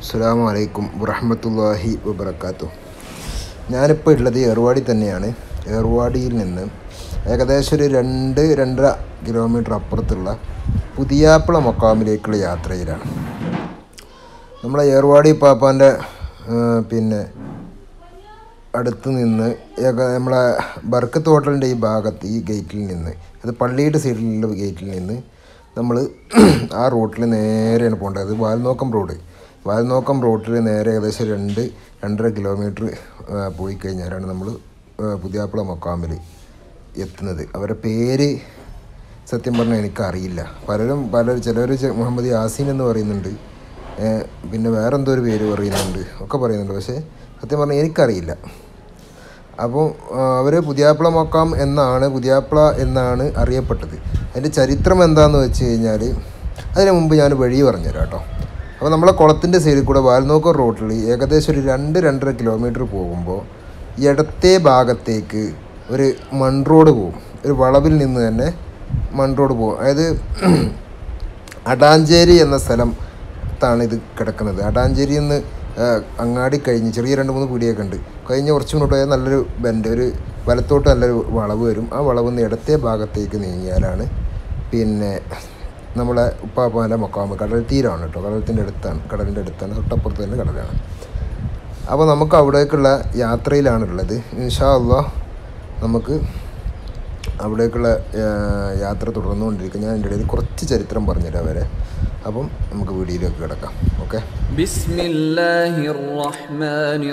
അസ്സാം വലൈക്കും വറഹമത്തല്ലാഹി വബർക്കാത്തു ഞാനിപ്പോൾ ഉള്ളത് ഏർവാടി തന്നെയാണ് ഏർവാടിയിൽ നിന്ന് ഏകദേശം ഒരു രണ്ട് രണ്ടര കിലോമീറ്റർ അപ്പുറത്തുള്ള പുതിയാപ്പിള മക്കാമിലേക്കുള്ള യാത്രയിലാണ് നമ്മളെ ഏർവാടി പാപ്പാൻ്റെ പിന്നെ അടുത്ത് നിന്ന് ഏക- നമ്മളെ ബർക്കത്ത് ഹോട്ടലിൻ്റെ ഈ ഭാഗത്ത് ഈ ഗേറ്റിൽ നിന്ന് അത് പള്ളിയുടെ സൈഡിലുള്ള ഗേറ്റിൽ നിന്ന് നമ്മൾ ആ റൂട്ടിൽ നേരെയാണ് പോകേണ്ടത് അത് വാൽനോക്കം റോഡ് വാൽനോക്കം റോട്ടിൽ നേരെ ഏകദേശം രണ്ട് രണ്ടര കിലോമീറ്റർ പോയി കഴിഞ്ഞാലാണ് നമ്മൾ പുതിയാപ്പിള മൊക്കാമിൽ എത്തുന്നത് അവരുടെ പേര് സത്യം പറഞ്ഞാൽ എനിക്കറിയില്ല പലരും പലരും ചിലർ മുഹമ്മദ് യാസീൻ എന്ന് പറയുന്നുണ്ട് ഏഹ് പിന്നെ വേറെ എന്തോ ഒരു പേര് പറയുന്നുണ്ട് ഒക്കെ പറയുന്നുണ്ട് പക്ഷേ സത്യം പറഞ്ഞാൽ എനിക്കറിയില്ല അപ്പോൾ അവർ പുതിയാപ്പിള മൊക്കാം എന്നാണ് പുതിയാപ്പിള എന്നാണ് അറിയപ്പെട്ടത് അതിൻ്റെ ചരിത്രം എന്താണെന്ന് വെച്ച് കഴിഞ്ഞാൽ അതിന് മുമ്പ് ഞാൻ വഴി പറഞ്ഞുതരാം കേട്ടോ അപ്പോൾ നമ്മളെ കുളത്തിൻ്റെ സൈഡിൽ കൂടെ വാൽനോക്കർ റോട്ടിൽ ഏകദേശം ഒരു രണ്ട് രണ്ടര കിലോമീറ്റർ പോകുമ്പോൾ ഇടത്തെ ഭാഗത്തേക്ക് ഒരു മൺ റോഡ് പോകും ഒരു വളവിൽ നിന്ന് തന്നെ മൺ റോഡ് പോകും അതായത് അടാഞ്ചേരി എന്ന സ്ഥലത്താണ് ഇത് കിടക്കുന്നത് അടാഞ്ചേരി എന്ന് അങ്ങാടി കഴിഞ്ഞ് ചെറിയ രണ്ട് മൂന്ന് പീടിയൊക്കെ ഉണ്ട് കഴിഞ്ഞ് കുറച്ച് മുന്നോട്ട് പോയാൽ നല്ലൊരു ബെൻഡ് ഒരു വലത്തോട്ട് നല്ലൊരു വളവ് വരും ആ വളവ് നിന്ന് ഇടത്തെ ഭാഗത്തേക്ക് നീങ്ങിയാലാണ് പിന്നെ നമ്മളെ ഉപ്പാപ്പാൻ്റെ മൊക്കാമ് കടൽ തീരമാണ് കേട്ടോ കടലത്തിൻ്റെ അടുത്താണ് കടലിൻ്റെ അടുത്താണ് തൊട്ടപ്പുറത്ത് തന്നെ കടലാണ് അപ്പോൾ നമുക്ക് അവിടേക്കുള്ള യാത്രയിലാണുള്ളത് ഇൻഷാ അള്ളാ നമുക്ക് അവിടേക്കുള്ള ആ, യാത്ര തുടർന്നുകൊണ്ടിരിക്കും ഞാൻ എൻ്റെ ഇടയിൽ കുറച്ച് ചരിത്രം പറഞ്ഞുതരാം വരെ അപ്പം നമുക്ക് വീഡിയോയിലേക്ക് കിടക്കാം ഓക്കെ بسم الله الرحمن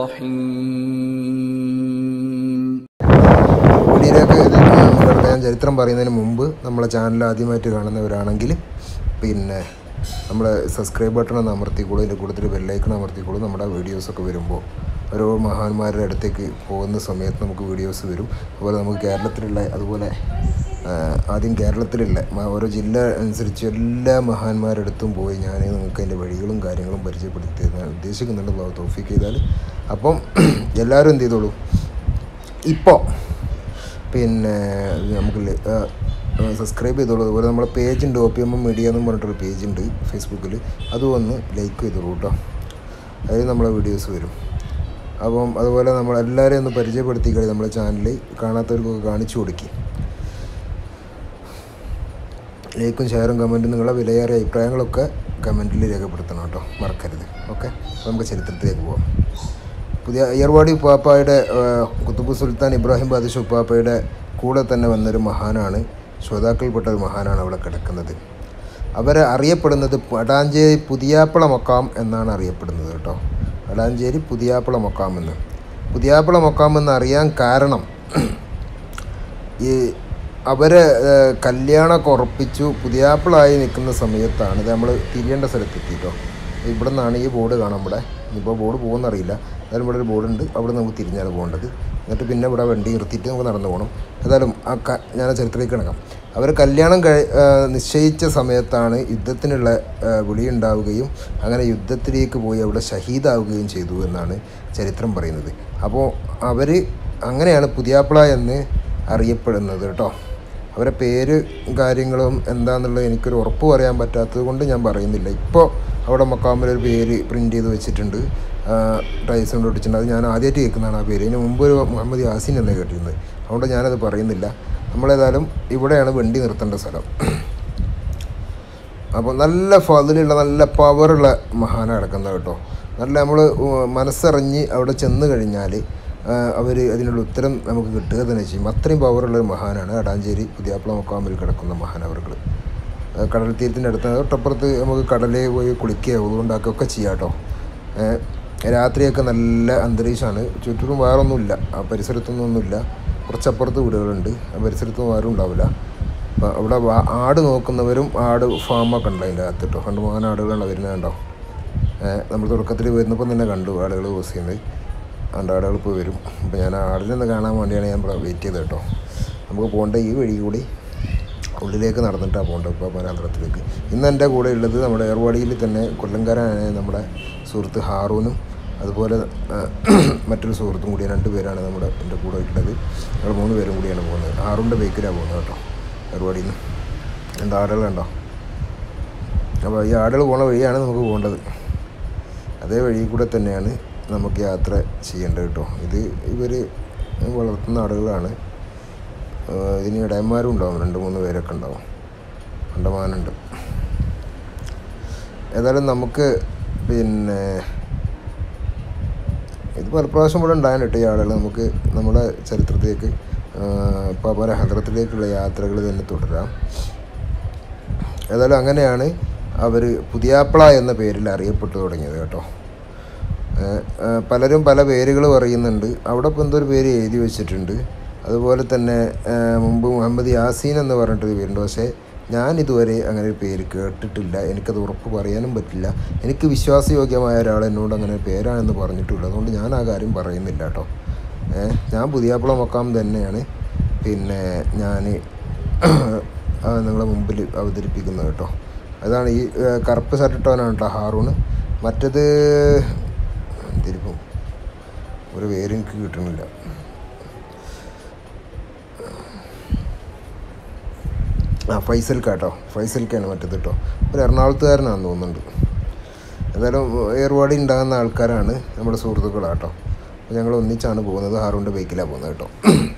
الرحيم വീഡിയോയിലേക്ക് ഇത് നമുക്ക് കിടക്കാം ഞാൻ ചരിത്രം പറയുന്നതിന് മുമ്പ് നമ്മളെ ചാനൽ ആദ്യമായിട്ട് കാണുന്നവരാണെങ്കിൽ പിന്നെ നമ്മളെ സബ്സ്ക്രൈബ് ബട്ടൺ ഒന്ന് അമർത്തിക്കോളൂ അതിൻ്റെ കൂടുതൽ ബെല്ലൈക്കൺ അമർത്തിക്കോളൂ നമ്മുടെ വീഡിയോസൊക്കെ വരുമ്പോൾ ഓരോ മഹാന്മാരുടെ അടുത്തേക്ക് പോകുന്ന സമയത്ത് നമുക്ക് വീഡിയോസ് വരും അതുപോലെ നമുക്ക് കേരളത്തിലുള്ള അതുപോലെ ആ, ആദ്യം കേരളത്തിലുള്ള മ- ഓരോ ജില്ല അനുസരിച്ച് എല്ലാ മഹാന്മാരുടെ അടുത്തും പോയി ഞാൻ നിങ്ങൾക്ക് അതിൻ്റെ വഴികളും കാര്യങ്ങളും പരിചയപ്പെടുത്തി തരാൻ ഉദ്ദേശിക്കുന്നുണ്ട് അള്ളാഹു തൗഫീക്ക് ചെയ്താൽ അപ്പം എല്ലാവരും എന്ത് ചെയ്തോളൂ ഇപ്പോൾ പിന്നെ നമുക്ക് സബ്സ്ക്രൈബ് ചെയ്തോളൂ അതുപോലെ നമ്മളെ പേജ് ഉണ്ട് O P M M media എന്നും പറഞ്ഞിട്ടൊരു പേജ് ഉണ്ട് ഫേസ്ബുക്കിൽ അതും ഒന്ന് ലൈക്ക് ചെയ്തോളൂ കേട്ടോ അതിൽ നമ്മളെ വീഡിയോസ് വരും അപ്പം അതുപോലെ നമ്മൾ എല്ലാവരെയും ഒന്ന് പരിചയപ്പെടുത്തി കഴിഞ്ഞ് നമ്മളെ ചാനലിൽ കാണാത്തവർക്കൊക്കെ കാണിച്ചു കൊടുക്കി ലൈക്കും ഷെയറും കമൻറ്റും നിങ്ങളുടെ വിലയേറിയ അഭിപ്രായങ്ങളൊക്കെ കമൻറ്റിൽ രേഖപ്പെടുത്തണം കേട്ടോ മറക്കരുത് ഓക്കെ അപ്പോൾ നമുക്ക് ചരിത്രത്തിലേക്ക് പോവാം പുതിയ അയ്യർവാടി ഉപ്പാപ്പയുടെ ആ, കുത്തുബ് സുൽത്താൻ ഇബ്രാഹിം ബാദിഷ ഉപ്പാപ്പയുടെ കൂടെ തന്നെ വന്നൊരു മഹാനാണ് ശ്രോതാക്കൾപ്പെട്ട ഒരു മഹാനാണ് അവിടെ കിടക്കുന്നത് അവരെ അറിയപ്പെടുന്നത് അടാഞ്ചേരി പുതിയാപ്പിള മൊക്കാം എന്നാണ് അറിയപ്പെടുന്നത് കേട്ടോ അടാഞ്ചേരി പുതിയാപ്പിള മൊക്കാം എന്ന് പുതിയാപ്പിള മൊക്കാം എന്ന് അറിയാൻ കാരണം ഈ അവരെ ഏഹ്, കല്യാണമൊക്കെ ഉറപ്പിച്ചു പുതിയാപ്പിളായി നിൽക്കുന്ന സമയത്താണ് ഇത് നമ്മൾ തിരിയേണ്ട സ്ഥലത്തെത്തിട്ടോ ഇവിടെ നിന്നാണ് ഈ ബോർഡ് കാണാം ഇവിടെ ഇപ്പോൾ ബോർഡ് പോകുന്നറിയില്ല എന്നാലും ഇവിടെ ഒരു ബോർഡ് ഉണ്ട് അവിടെ നമുക്ക് തിരിഞ്ഞാണ് പോകേണ്ടത് എന്നിട്ട് പിന്നെ ഇവിടെ വണ്ടി നിർത്തിയിട്ട് നമുക്ക് നടന്നു പോകണം ഏതായാലും ആ ക ഞാൻ ആ ചരിത്രത്തിലേക്ക് കിടക്കാം അവർ കല്യാണം കഴി ഏഹ്, നിശ്ചയിച്ച സമയത്താണ് യുദ്ധത്തിനുള്ള ഏഹ്, വിളിയുണ്ടാവുകയും അങ്ങനെ യുദ്ധത്തിലേക്ക് പോയി അവിടെ ഷഹീദാവുകയും ചെയ്തു എന്നാണ് ചരിത്രം പറയുന്നത് അപ്പോൾ അവർ അങ്ങനെയാണ് പുതിയാപ്പിള എന്ന് അറിയപ്പെടുന്നത് കേട്ടോ അവരെ പേര് കാര്യങ്ങളും എന്താണെന്നുള്ളത് എനിക്കൊരു ഉറപ്പ് പറയാൻ പറ്റാത്തത് കൊണ്ട് ഞാൻ പറയുന്നില്ല ഇപ്പോൾ അവിടെ മക്കാമിൽ ഒരു പേര് പ്രിൻ്റ് ചെയ്ത് വെച്ചിട്ടുണ്ട് ടൈസ് കൊണ്ട് ഒട്ടിച്ചിട്ടുണ്ട് അത് ഞാൻ ആദ്യമായിട്ട് കേൾക്കുന്നതാണ് ആ പേര് ഇതിന് മുമ്പ് ഒരു മുഹമ്മദ് യാസിൻ എന്നേ കേട്ടിരുന്നത് അതുകൊണ്ട് ഞാനത് പറയുന്നില്ല നമ്മളേതായാലും ഇവിടെയാണ് വണ്ടി നിർത്തേണ്ട സ്ഥലം അപ്പോൾ നല്ല ഫതിലുള്ള നല്ല പവറുള്ള മഹാന കിടക്കുന്നത് കേട്ടോ നല്ല നമ്മൾ മനസ്സറിഞ്ഞ് അവിടെ ചെന്ന് കഴിഞ്ഞാൽ അവർ അതിനുള്ള ഉത്തരം നമുക്ക് കിട്ടുക തന്നെ ചെയ്യും അത്രയും പവറുള്ള ഒരു മഹാനാണ് അടാഞ്ചേരി പുതിയാപ്പിള മുക്കാമ്പിൽ കിടക്കുന്ന മഹാനവറുകൾ കടൽ തീരത്തിൻ്റെ അടുത്ത് തൊട്ടപ്പുറത്ത് നമുക്ക് കടലിൽ പോയി കുളിക്കുകയോ അതുകൊണ്ടാക്കുകയൊക്കെ ചെയ്യാം കേട്ടോ ഏഹ് രാത്രിയൊക്കെ നല്ല അന്തരീക്ഷമാണ് ചുറ്റിലും വേറൊന്നുമില്ല ആ പരിസരത്തൊന്നും ഒന്നുമില്ല കുറച്ചപ്പുറത്ത് വീടുകളുണ്ട് ആ പരിസരത്തൊന്നും ആരും ഉണ്ടാവില്ല അപ്പോൾ അവിടെ വാ- ആട് നോക്കുന്നവരും ആട് ഫാമൊക്കെ ഉണ്ട് അതിൻ്റെ അകത്ത് കേട്ടോ കണ്ട് പോകാൻ ആടുകളാണ് വരുന്നത് കണ്ടോ ഏഹ് നമ്മൾ തുടക്കത്തിൽ വരുന്നപ്പോൾ തന്നെ കണ്ടു ആളുകൾ യൂസ് ചെയ്യുന്നത് അതുകൊണ്ട് ആടുകൾ ഇപ്പോൾ വരും അപ്പോൾ ഞാൻ ആടിനൊന്ന് കാണാൻ വേണ്ടിയാണ് ഞാൻ ഇവിടെ വെയിറ്റ് ചെയ്തത് കേട്ടോ നമുക്ക് പോകേണ്ട ഈ വഴി കൂടി ഉള്ളിലേക്ക് നടന്നിട്ടാണ് പോകേണ്ടത് ഇപ്പോൾ പരാന്തരത്തിലേക്ക് ഇന്ന് എൻ്റെ കൂടെ ഉള്ളത് നമ്മുടെ ഏർവാടിയിൽ തന്നെ കൊല്ലംകാരനായ നമ്മുടെ സുഹൃത്ത് ഹാറൂനും അതുപോലെ ആ, മറ്റൊരു സുഹൃത്തും കൂടി രണ്ട് പേരാണ് നമ്മുടെ എൻ്റെ കൂടെ ഉള്ളത് ഞങ്ങൾ മൂന്ന് പേരും കൂടിയാണ് പോകുന്നത് ഹാറൂൻ്റെ ബൈക്കിലാണ് പോകുന്നത് കേട്ടോ ഏർവാടിയിൽ നിന്ന് രണ്ട് ആടുകളുണ്ടോ അപ്പോൾ ഈ ആടുകൾ പോണ വഴിയാണ് നമുക്ക് പോകേണ്ടത് അതേ വഴി കൂടെ തന്നെയാണ് നമുക്ക് യാത്ര ചെയ്യേണ്ടത് കേട്ടോ ഇത് ഇവർ വളർത്തുന്ന ആടുകളാണ് ഏഹ് ഇതിന് ഇടയന്മാരും ഉണ്ടാവും രണ്ട് മൂന്ന് പേരൊക്കെ ഉണ്ടാവും അണ്ടമാനുണ്ട് ഏതായാലും നമുക്ക് പിന്നെ ഇത് പല പ്രാവശ്യം ഇവിടെ ഉണ്ടായാണ് കേട്ടോ ഈ ആളുകൾ നമുക്ക് നമ്മുടെ ചരിത്രത്തിലേക്ക് പാപ്പാര ഹദ്രത്തിലേക്കുള്ള യാത്രകൾ തന്നെ തുടരാം ഏതായാലും അങ്ങനെയാണ് അവർ പുതിയാപ്പള എന്ന പേരിൽ അറിയപ്പെട്ടു തുടങ്ങിയത് കേട്ടോ ഏഹ് ഏഹ് പലരും പല പേരുകൾ പറയുന്നുണ്ട് അവിടെ ഇപ്പോൾ എന്തോ ഒരു പേര് എഴുതി വെച്ചിട്ടുണ്ട് അതുപോലെ തന്നെ ഏഹ് മുമ്പ് മുഹമ്മദ് യാസീൻ എന്ന് പറഞ്ഞിട്ടൊരു പേരുണ്ട് പക്ഷേ ഞാൻ ഇതുവരെ അങ്ങനെ ഒരു പേര് കേട്ടിട്ടില്ല എനിക്കത് ഉറപ്പ് പറയാനും പറ്റില്ല എനിക്ക് വിശ്വാസയോഗ്യമായ ഒരാൾ എന്നോട് അങ്ങനെ ഒരു പേരാണെന്ന് പറഞ്ഞിട്ടില്ല അതുകൊണ്ട് ഞാൻ ആ കാര്യം പറയുന്നില്ല കേട്ടോ ഏഹ് ഞാൻ പുതിയാപ്പുള മക്കാം തന്നെയാണ് പിന്നെ ഞാൻ നിങ്ങളെ മുമ്പിൽ അവതരിപ്പിക്കുന്നത് കേട്ടോ അതാണ് ഈ ഏഹ് കറുപ്പ് ഷർട്ടിട്ടവനാണ് കേട്ടോ ഹാറൂണ് മറ്റത് എന്തിരിപ്പം ഒരു പേര് എനിക്ക് കിട്ടുന്നില്ല ആ ഫൈസൽ കേട്ടോ ഫൈസൽക്കാണ് മറ്റത് കേട്ടോ ഒരു എറണാകുളത്തുകാരനാണെന്ന് തോന്നുന്നുണ്ട് എന്തായാലും ഏർവാടി ഉണ്ടാകുന്ന ആൾക്കാരാണ് നമ്മുടെ സുഹൃത്തുക്കളാട്ടോ അപ്പോൾ ഞങ്ങൾ ഒന്നിച്ചാണ് പോകുന്നത് ഹാറൂൻ്റെ ബൈക്കിലാണ് പോകുന്നത് കേട്ടോ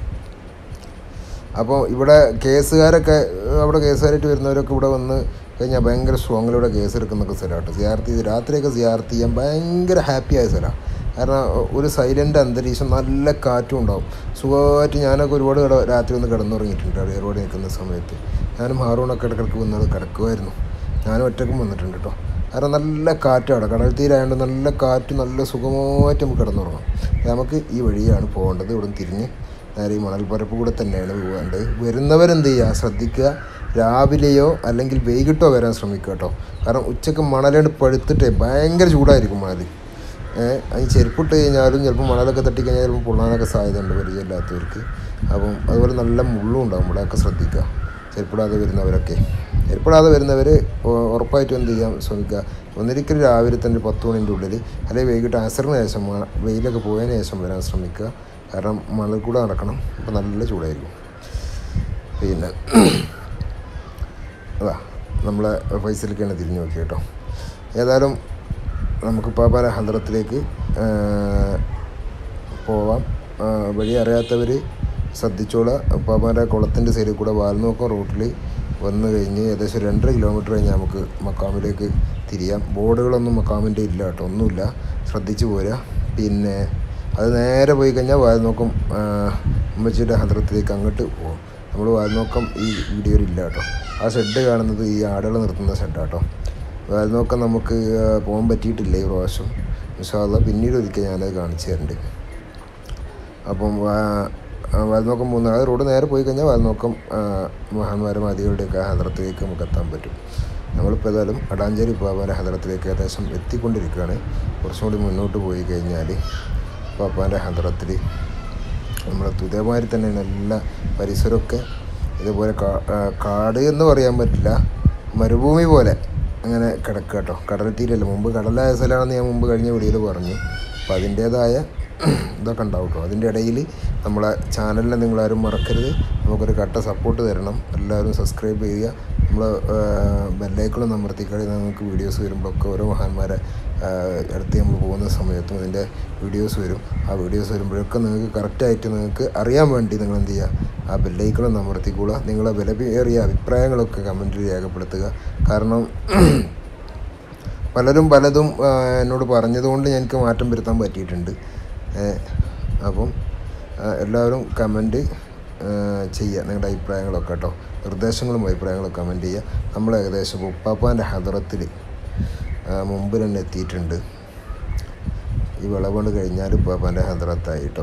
അപ്പോൾ ഇവിടെ കേസുകാരൊക്കെ ഏഹ് അവിടെ കേസുകാരായിട്ട് വരുന്നവരൊക്കെ ഇവിടെ വന്ന് കഴിഞ്ഞാൽ ഭയങ്കര സ്ട്രോങ്ങിലൂടെ കേസ് എടുക്കുന്നൊക്കെ സ്ഥലമാട്ടോ സിയാർത്ത് ചെയ്ത് രാത്രിയൊക്കെ സിയാർത്ത് ചെയ്യാൻ ഭയങ്കര ഹാപ്പി ആയ സ്ഥലമാണ് കാരണം ഒരു സൈലൻ്റ് അന്തരീക്ഷം നല്ല കാറ്റും ഉണ്ടാവും സുഖമായിട്ട് ഞാനൊക്കെ ഒരുപാട് കിട രാത്രി ഒന്ന് കിടന്നുറങ്ങിയിട്ടുണ്ട് അവിടെ ഏർവാടി നിൽക്കുന്ന സമയത്ത് ഞാനും ഹാറൂണൊക്കെ ഇടക്കിടക്ക് വന്നത് കിടക്കുമായിരുന്നു ഞാനും ഒറ്റക്കും വന്നിട്ടുണ്ട് കേട്ടോ കാരണം നല്ല കാറ്റാണ് കടൽ തീരായതുകൊണ്ട് നല്ല കാറ്റ് നല്ല സുഖമായിട്ട് നമുക്ക് കിടന്നുറങ്ങാം നമുക്ക് ഈ വഴിയാണ് പോകേണ്ടത് ഇവിടെ തിരിഞ്ഞ് നേരെ ഈ മണൽപ്പരപ്പ് കൂടെ തന്നെയാണ് പോകേണ്ടത് വരുന്നവരെന്ത് ചെയ്യുക ശ്രദ്ധിക്കുക രാവിലെയോ അല്ലെങ്കിൽ വൈകിട്ടോ വരാൻ ശ്രമിക്കുക കേട്ടോ കാരണം ഉച്ചക്ക് മണലുകൊണ്ട് പഴുത്തിട്ടേ ഭയങ്കര ചൂടായിരിക്കും മണൽ ഏഹ് അതിന് ചെരുപ്പിട്ട് കഴിഞ്ഞാലും ചിലപ്പോൾ മണലൊക്കെ തട്ടിക്കഴിഞ്ഞാൽ ചിലപ്പോൾ പൊള്ളാനൊക്കെ സാധ്യതയുണ്ട് പരിചയമില്ലാത്തവർക്ക് അപ്പം അതുപോലെ നല്ല മുള്ളും ഉണ്ടാവും ഇവിടെയൊക്കെ ശ്രദ്ധിക്കുക ചെരുപ്പിടാതെ വരുന്നവരൊക്കെ ചെരുപ്പിടാതെ വരുന്നവർ ഉറപ്പായിട്ടും എന്ത് ചെയ്യാൻ ശ്രമിക്കുക ഒന്നിരിക്കൽ രാവിലെ തന്നെ ഒരു പത്ത് മണിൻ്റെ ഉള്ളിൽ അല്ലെങ്കിൽ വൈകിട്ട് അസറിന് ശേഷം മ- വെയിലൊക്കെ പോയതിന് ശേഷം വരാൻ ശ്രമിക്കുക കാരണം മണൽ കൂടെ നടക്കണം അപ്പോൾ നല്ല ചൂടായിരിക്കും പിന്നെ അതാ നമ്മളെ ഫൈസലിക്കാണ് തിരിഞ്ഞു നോക്കി കേട്ടോ ഏതായാലും നമുക്ക് പാപ്പാല ഹദ്രത്തിലേക്ക് പോവാം ആ, വഴി അറിയാത്തവർ ശ്രദ്ധിച്ചോളാം പാപ്പാൻ്റെ കുളത്തിൻ്റെ സൈഡിൽ കൂടെ വാൽനോക്കം റൂട്ടിൽ വന്നു കഴിഞ്ഞ് ഏകദേശം രണ്ടര കിലോമീറ്റർ കഴിഞ്ഞ് നമുക്ക് മക്കാമിലേക്ക് തിരിയാം ബോർഡുകളൊന്നും മക്കാമിൻ്റെ ഇല്ല കേട്ടോ ഒന്നുമില്ല ശ്രദ്ധിച്ചു പോരാ പിന്നെ അത് നേരെ പോയി കഴിഞ്ഞാൽ വാൽനോക്കം ആ, ഉമ്മച്ചിയുടെ ഹദ്രത്തിലേക്ക് അങ്ങോട്ട് പോകും നമ്മൾ വാൽനോക്കം ഈ വീഡിയോയിൽ ഇല്ല കേട്ടോ ആ ഷെഡ് കാണുന്നത് ഈ ആടുകൾ നിർത്തുന്ന ഷെഡാട്ടോ വാൽനോക്കം നമുക്ക് ആ, പോകാൻ പറ്റിയിട്ടില്ല ഈ പ്രാവശ്യം ഇൻഷാല്ല പിന്നീട് ഒരിക്കൽ ഞാനത് കാണിച്ചു തരുന്നുണ്ട് അപ്പം വാ- ആ വാൽനോക്കം പോകുന്ന ആ റോഡ് നേരെ പോയി കഴിഞ്ഞാൽ വാൽനോക്കം ആ, മഹാന്മാരും അതികളുടെയൊക്കെ ഹദ്രത്തിലേക്ക് നമുക്ക് എത്താൻ പറ്റും നമ്മളിപ്പോൾ ഏതായാലും അടാഞ്ചേരി പാപ്പാൻ്റെ ഹദ്രത്തിലേക്ക് ഏകദേശം എത്തിക്കൊണ്ടിരിക്കുകയാണ് കുറച്ചും കൂടി മുന്നോട്ട് പോയി കഴിഞ്ഞാൽ പാപ്പാൻ്റെ ഹദ്രത്തിൽ നമ്മുടെ ഇതേമാതിരി തന്നെയാണ് എല്ലാ പരിസരമൊക്കെ ഇതുപോലെ കാ- ആ, കാട് എന്ന് പറയാൻ പറ്റില്ല മരുഭൂമി പോലെ അങ്ങനെ കിടക്കുക കേട്ടോ കടൽ തീരല്ല മുമ്പ് കടലായ സ്ഥലമാണെന്ന് ഞാൻ മുമ്പ് കഴിഞ്ഞ വീഡിയോയിൽ പറഞ്ഞു അപ്പോൾ അതിൻ്റേതായ ഇതൊക്കെ ഉണ്ടാവും കേട്ടോ അതിൻ്റെ ഇടയിൽ നമ്മളെ ചാനലിനെ നിങ്ങളാരും മറക്കരുത് നമുക്കൊരു കട്ട സപ്പോർട്ട് തരണം എല്ലാവരും സബ്സ്ക്രൈബ് ചെയ്യുക നമ്മൾ ബെല്ലൈക്കണും അമർത്തിക്കളി നമുക്ക് വീഡിയോസ് വരുമ്പോഴൊക്കെ ഓരോ മഹാന്മാരെ ആ, അടുത്ത് നമ്മൾ പോകുന്ന സമയത്തും ഇതിൻ്റെ വീഡിയോസ് വരും ആ വീഡിയോസ് വരുമ്പോഴൊക്കെ നിങ്ങൾക്ക് കറക്റ്റായിട്ട് നിങ്ങൾക്ക് അറിയാൻ വേണ്ടി നിങ്ങൾ എന്ത് ചെയ്യുക ആ ബെല്ലൈക്കണും അമർത്തിക്കൊള്ളുക നിങ്ങളെ വിലയേറിയ അഭിപ്രായങ്ങളൊക്കെ കമൻറ്റിൽ രേഖപ്പെടുത്തുക കാരണം പലരും പലതും ആ, എന്നോട് പറഞ്ഞതുകൊണ്ട് എനിക്ക് മാറ്റം വരുത്താൻ പറ്റിയിട്ടുണ്ട് ഏ, അപ്പം ആ, എല്ലാവരും കമൻറ്റ് ചെയ്യുക നിങ്ങളുടെ അഭിപ്രായങ്ങളൊക്കെ കേട്ടോ നിർദ്ദേശങ്ങളും അഭിപ്രായങ്ങളും കമൻറ്റ് ചെയ്യുക നമ്മൾ ഏകദേശം ഉപ്പാപ്പാൻ്റെ ഹദറത്തിൽ മുമ്പ് തന്നെ എത്തിയിട്ടുണ്ട് ഈ വിളവുകൊണ്ട് കഴിഞ്ഞാൽ ഉപ്പാപ്പാൻ്റെ ഹദറത്തായി കേട്ടോ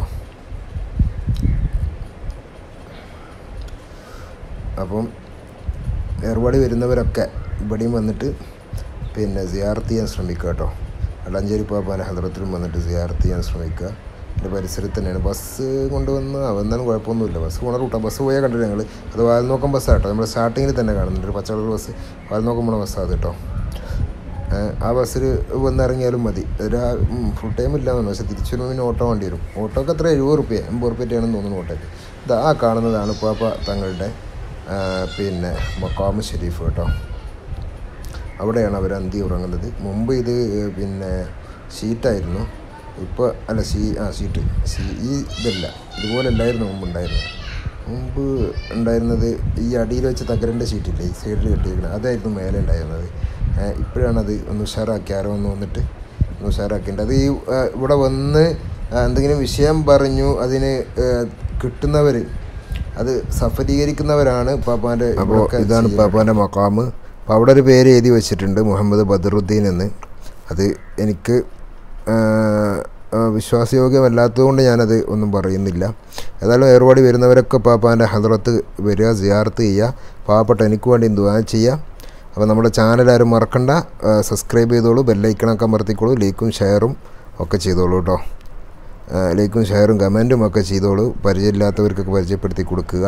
അപ്പം ഏർവാടി വരുന്നവരൊക്കെ ഇവിടെയും വന്നിട്ട് പിന്നെ സിയാർത്ത് ചെയ്യാൻ ശ്രമിക്കുക കേട്ടോ അടഞ്ചേരി പാപ്പാൻ്റെ ഹദ്രത്തിലും വന്നിട്ട് സിയാർത്ത് ചെയ്യാൻ ശ്രമിക്കുക എൻ്റെ പരിസരത്ത് തന്നെയാണ് ബസ് കൊണ്ടുവന്ന് വന്നാലും കുഴപ്പമൊന്നുമില്ല ബസ് പോണ റൂട്ടാണ് ബസ് പോയാൽ കണ്ടിട്ട് ഞങ്ങൾ അത് വാൽനോക്കം ബസ്സാണ് കേട്ടോ നമ്മൾ സ്റ്റാർട്ടിങ്ങിൽ തന്നെ കാണുന്നുണ്ട് ഒരു പച്ച കളർ ബസ് വാൽനോക്കം പോണ ബസ്സാണ് അത് കേട്ടോ ഏഹ് ആ ബസ്സിൽ വന്നിറങ്ങിയാലും മതി ഒരു ഫുൾ ടൈം ഇല്ലാന്ന് പക്ഷെ തിരിച്ചു വരുമ്പോൾ പിന്നെ ഓട്ടോ വേണ്ടി വരും ഓട്ടോക്ക് എത്ര എഴുപത് റുപ്യ എൺപത് റുപ്യയാണെന്ന് തോന്നുന്നു ഓട്ടോക്ക് ഇത് ആ കാണുന്നതാണ് പാപ്പ തങ്ങളുടെ ആ, പിന്നെ മക്കാമ് ഷെരീഫ് കേട്ടോ അവിടെയാണ് അവർ അന്തി ഉറങ്ങുന്നത് മുമ്പ് ഇത് പിന്നെ ഷീറ്റായിരുന്നു ഇപ്പോൾ അല്ല ഷീ ആ ഷീറ്റ് ഷീ ഈ ഇതല്ല ഇതുപോലെ അല്ലായിരുന്നു മുമ്പ് ഉണ്ടായിരുന്നത് മുമ്പ് ഉണ്ടായിരുന്നത് ഈ അടിയിൽ വെച്ച് തകരൻ്റെ ഷീറ്റില്ലേ ഈ സൈഡിൽ കെട്ടിയിരിക്കുന്നത് അതായിരുന്നു മേലെ ഉണ്ടായിരുന്നത് ഏഹ് ഇപ്പോഴാണത് ഒന്ന് ഉഷാറാക്കി ആരോ ഒന്ന് വന്നിട്ട് ഒന്ന് ഉഷാറാക്കിയിട്ടുണ്ട് അത് ഈ ആ, ഇവിടെ വന്ന് ആ, എന്തെങ്കിലും വിഷയം പറഞ്ഞു അതിന് കിട്ടുന്നവർ അത് സഫലീകരിക്കുന്നവരാണ് പാപ്പാൻ്റെ അപ്പോൾ ഇതാണ് പാപ്പാൻ്റെ മക്കാമ് അപ്പോൾ അവിടെ ഒരു പേര് എഴുതി വെച്ചിട്ടുണ്ട് മുഹമ്മദ് ബദറുദ്ദീൻ എന്ന് അത് എനിക്ക് ആ, ആ, വിശ്വാസയോഗ്യമല്ലാത്തതുകൊണ്ട് ഞാനത് ഒന്നും പറയുന്നില്ല ഏതായാലും ഏർവാടി വരുന്നവരൊക്കെ പാപ്പാൻ്റെ ഹദ്രത്ത് വരിക സിയാർത്ത് ചെയ്യുക പാവപ്പെട്ട എനിക്ക് വേണ്ടി ദുആ ചെയ്യുക അപ്പോൾ നമ്മുടെ ചാനൽ ആരും മറക്കണ്ട ആ, സബ്സ്ക്രൈബ് ചെയ്തോളൂ ബെല്ലൈക്കണൊക്കെ അമർത്തിക്കോളൂ ലൈക്കും ഷെയറും ഒക്കെ ചെയ്തോളൂ കേട്ടോ ആ, ലൈക്കും ഷെയറും കമൻറ്റും ഒക്കെ ചെയ്തോളൂ പരിചയമില്ലാത്തവർക്കൊക്കെ പരിചയപ്പെടുത്തി കൊടുക്കുക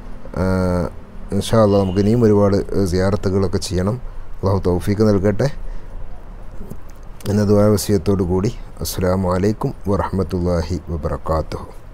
ഇൻഷാ അള്ളാഹ് നമുക്ക് ഇനിയും ഒരുപാട് സിയാറത്തുകളൊക്കെ ചെയ്യണം അള്ളാഹു തൗഫീക്ക് നൽകട്ടെ എന്ന ദുആ വസിയത്തോടു കൂടി അസ്സലാമു അലൈക്കും വറഹ്മത്തുള്ളാഹി വബറകാതുഹു